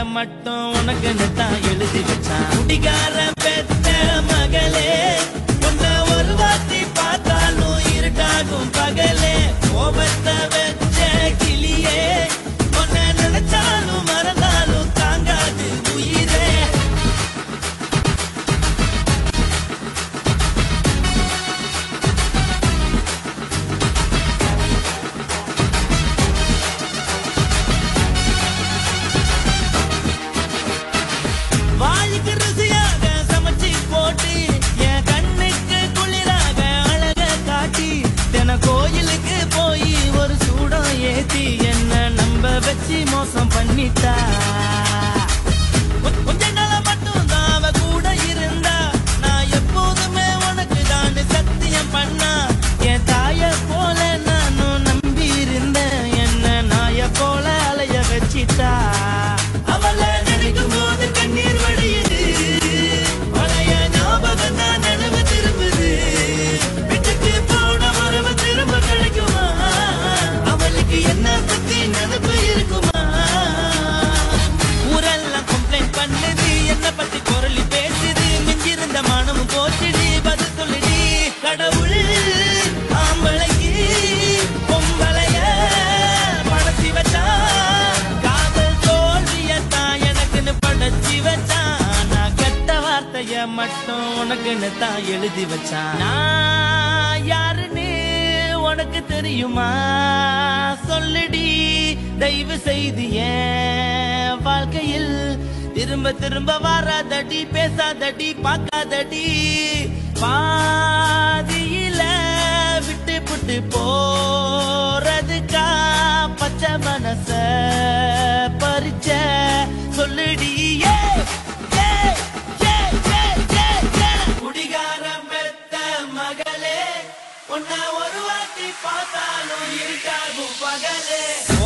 மட்டும் உனக்குன்னு தான் எழுதி வச்சான் குடிகார பெத்த மகளே உன்னை ஒரு வாட்டி பார்த்தாலும் இருட்டாகும் பகலே கோபத்தை வச்ச கிளியே உன்னை நினைச்சாலும் மறந்தாலும் தாங்காது உயிரே வாய்க்கு ருசியாக சமைச்சு போட்டு என் கண்ணுக்கு குளிராக அழக காட்டி தின கோயிலுக்கு போய் ஒரு சூடம் ஏத்தி என்ன நம்ப வச்சு மோசம் பண்ணிட்டா கொ- கொஞ்ச நாள மட்டும் தான் அவ கூட இருந்தா நான் எப்போதுமே உனக்கு தான் சத்தியம் பண்ணா என் தாய போல நானும் நம்பி இருந்தேன் என்ன நாய போல அலைய வச்சிட்டா அவளை நினைக்கும் போது கண்ணீர் வடியுது பழைய ஞாபகம் தான் நினைவு திரும்புது விட்டுட்டு போன உறவு திரும்ப கிடைக்குமா அவளுக்கு என்ன பத்தி நினைப்பு இருக்குமா ஊரெல்லாம் கம்ப்ளைண்ட் பண்ணுது என்ன பத்தி குரலி பேசுது மிஞ்சிருந்த மனமும் போச்சுடி பதில் சொல்லுடி கடவுள் ஆம்பளைக்கு பொம்பளைய படைச்சி வச்சான் காதல் தோல்வியத்தான் எனக்குன்னு படைச்சி வச்சான் நான் கெட்ட வார்த்தைய மட்டும் உனக்குன்னு தான் எழுதி வச்சான் நான் யாருன்னு உனக்கு தெரியுமா சொல்லுடி தயவு செய்து என் வாழ்க்கையில் திரும்ப திரும்ப வராதடி பேசாதடி பார்க்காதடி பாதியில விட்டு புட்டு போறதுக்கா பச்சை மனச பறிச்ச சொல்லுடி ஏ, ஏ, ஏ, ஏ, ஏ, ஏ. குடிகாரம் பெத்த மகளே உன்னை ஒரு வாட்டி பார்த்தாலும் இருக்காகும் பகலே